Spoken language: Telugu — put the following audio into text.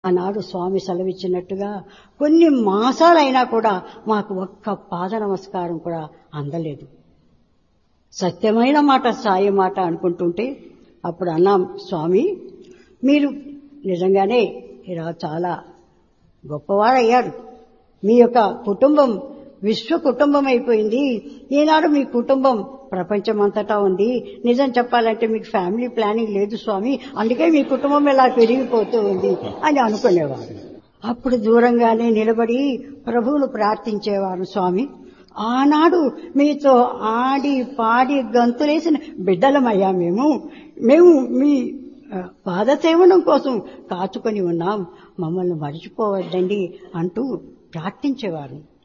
ఆనాడు స్వామి సెలవిచ్చినట్టుగా కొన్ని మాసాలైనా కూడా మాకు ఒక్క పాద నమస్కారం కూడా అందలేదు సత్యమైన మాట సాయి మాట అనుకుంటుంటే అప్పుడు అన్నాం స్వామి మీరు నిజంగానే ఇలా చాలా గొప్పవారయ్యారు మీ యొక్క కుటుంబం విశ్వ కుటుంబం అయిపోయింది ఈనాడు మీ కుటుంబం ప్రపంచమంతటా ఉంది నిజం చెప్పాలంటే మీకు ఫ్యామిలీ ప్లానింగ్ లేదు స్వామి అందుకే మీ కుటుంబం ఇలా పెరిగిపోతూ ఉంది అని అనుకునేవారు అప్పుడు దూరంగానే నిలబడి ప్రభువును ప్రార్థించేవారు స్వామి ఆనాడు మీతో ఆడి పాడి గంతులేసిన బిడ్డలమయ్యా మేము మేము మీ ఆ, పాదసేవనం కోసం కాచుకొని ఉన్నాం మమ్మల్ని మర్చిపోవద్దండి అంటూ ప్రార్థించేవారు